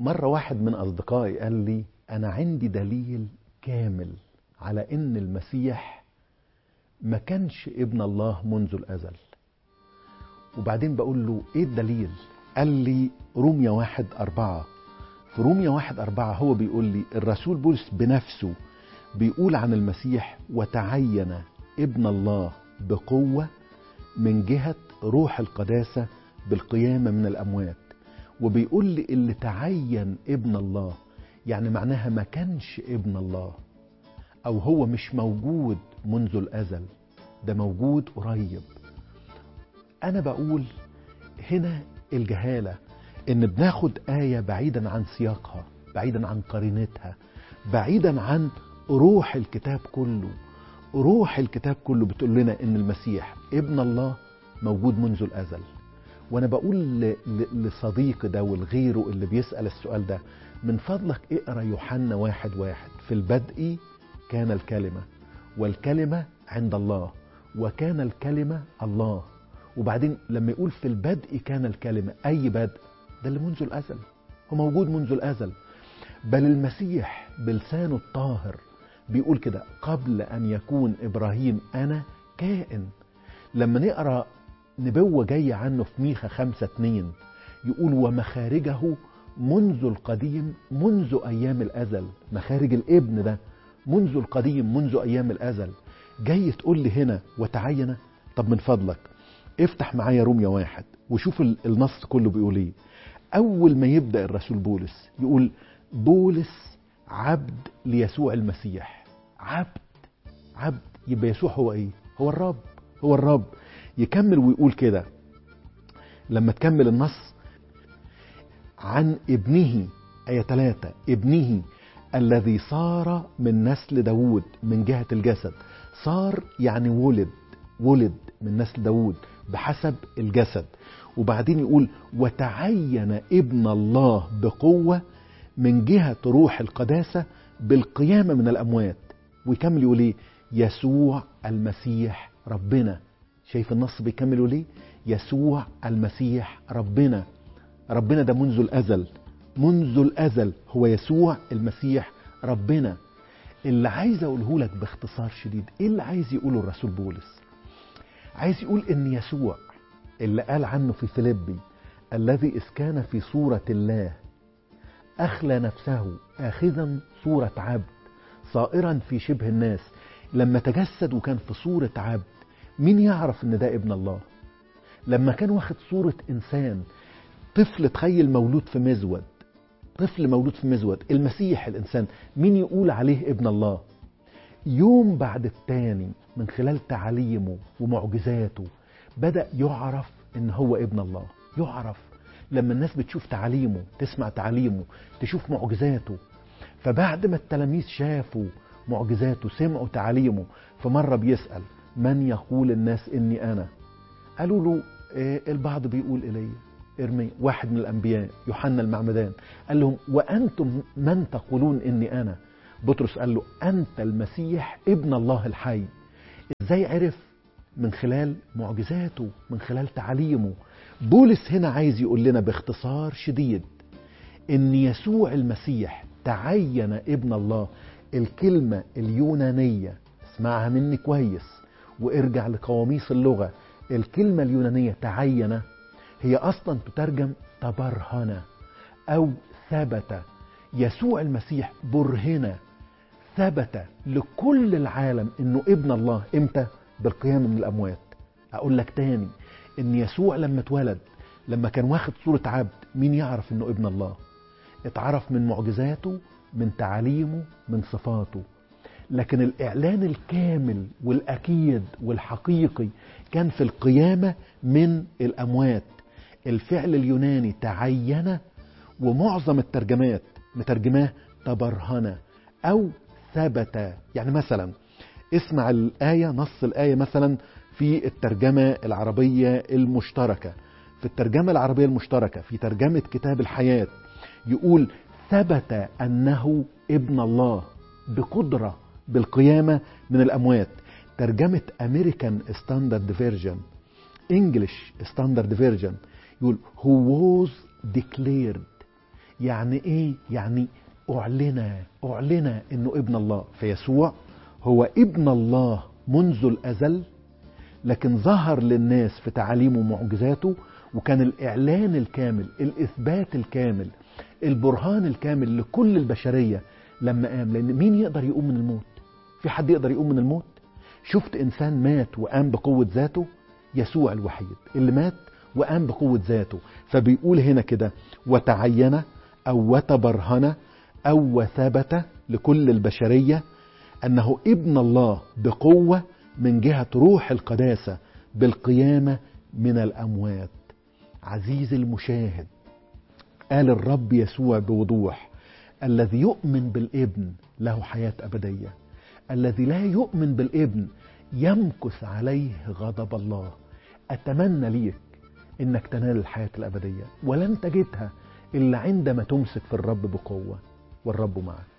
مرة واحد من أصدقائي قال لي أنا عندي دليل كامل على إن المسيح ما كانش ابن الله منذ الأزل وبعدين بقول له إيه الدليل قال لي روميا واحد أربعة في روميا واحد أربعة هو بيقول لي الرسول بولس بنفسه بيقول عن المسيح وتعين ابن الله بقوة من جهة روح القداسة بالقيامة من الأموات وبيقول لي اللي تعين ابن الله يعني معناها ما كانش ابن الله أو هو مش موجود منذ الأزل ده موجود قريب أنا بقول هنا الجهالة إن بناخد آية بعيدا عن سياقها بعيدا عن قرينتها بعيدا عن روح الكتاب كله روح الكتاب كله بتقول لنا ان المسيح ابن الله موجود منذ الازل وانا بقول ل- ل- لصديقي ده والغيره اللي بيسال السؤال ده من فضلك اقرا يوحنا واحد واحد في البدء كان الكلمه والكلمه عند الله وكان الكلمه الله وبعدين لما يقول في البدء كان الكلمه اي بدء ده اللي منذ الازل هو موجود منذ الازل بل المسيح بلسانه الطاهر بيقول كده قبل أن يكون إبراهيم أنا كائن لما نقرأ نبوة جاية عنه في ميخا خمسة اتنين يقول ومخارجه منذ القديم منذ أيام الأزل مخارج الابن ده منذ القديم منذ أيام الأزل جاي تقول لي هنا وتعين طب من فضلك افتح معايا روميا واحد وشوف ال- النص كله بيقول ايه أول ما يبدأ الرسول بولس يقول بولس عبد ليسوع المسيح عبد عبد يبقى يسوع هو ايه هو الرب هو الرب يكمل ويقول كده لما تكمل النص عن ابنه آية ثلاثة ابنه الذي صار من نسل داود من جهة الجسد صار يعني ولد ولد من نسل داود بحسب الجسد وبعدين يقول وتعين ابن الله بقوة من جهة روح القداسة بالقيامة من الأموات ويكمل يقول ايه يسوع المسيح ربنا شايف النص بيكمل يقول ايه يسوع المسيح ربنا ربنا ده منذ الأزل منذ الأزل هو يسوع المسيح ربنا اللي عايز أقوله لك باختصار شديد إيه اللي عايز يقوله الرسول بولس عايز يقول إن يسوع اللي قال عنه في فيليبي الذي إذ كان في صورة الله أخلى نفسه آخذا صورة عبد صائرا في شبه الناس لما تجسد وكان في صورة عبد مين يعرف ان ده ابن الله لما كان واخد صورة انسان طفل تخيل مولود في مزود طفل مولود في مزود المسيح الانسان مين يقول عليه ابن الله يوم بعد التاني من خلال تعاليمه ومعجزاته بدأ يعرف ان هو ابن الله يعرف لما الناس بتشوف تعاليمه تسمع تعاليمه تشوف معجزاته فبعد ما التلاميذ شافوا معجزاته سمعوا تعاليمه فمرة بيسأل من يقول الناس إني أنا قالوا له إيه البعض بيقول إلي إرمي واحد من الأنبياء يوحنا المعمدان قال لهم وأنتم من تقولون إني أنا بطرس قال له أنت المسيح ابن الله الحي إزاي عرف من خلال معجزاته من خلال تعاليمه بولس هنا عايز يقول لنا باختصار شديد ان يسوع المسيح تعين ابن الله الكلمة اليونانية اسمعها مني كويس وارجع لقواميس اللغة الكلمة اليونانية تعين هي اصلا تترجم تبرهن او ثبت يسوع المسيح برهن ثبت لكل العالم انه ابن الله امتى بالقيامة من الاموات اقول لك تاني ان يسوع لما اتولد لما كان واخد صورة عبد مين يعرف انه ابن الله اتعرف من معجزاته من تعاليمه من صفاته لكن الإعلان الكامل والأكيد والحقيقي كان في القيامة من الأموات الفعل اليوناني تعين ومعظم الترجمات مترجماه تبرهن أو ثبت يعني مثلا اسمع الآية نص الآية مثلا في الترجمة العربية المشتركة في الترجمة العربية المشتركة في ترجمة كتاب الحياة يقول ثبت أنه ابن الله بقدرة بالقيامة من الأموات ترجمة أمريكان ستاندرد فيرجن انجلش ستاندرد فيرجن يقول who was declared يعني ايه يعني اعلن اعلن انه ابن الله فيسوع هو ابن الله منذ الازل لكن ظهر للناس في تعاليمه ومعجزاته وكان الاعلان الكامل الاثبات الكامل البرهان الكامل لكل البشريه لما قام لان مين يقدر يقوم من الموت في حد يقدر يقوم من الموت شفت انسان مات وقام بقوه ذاته يسوع الوحيد اللي مات وقام بقوه ذاته فبيقول هنا كده وتعين او وتبرهن او وثبت لكل البشريه انه ابن الله بقوه من جهه روح القداسه بالقيامه من الاموات عزيزي المشاهد قال الرب يسوع بوضوح الذي يؤمن بالابن له حياه ابديه الذي لا يؤمن بالابن يمكث عليه غضب الله اتمنى ليك انك تنال الحياه الابديه ولن تجدها الا عندما تمسك في الرب بقوه والرب معك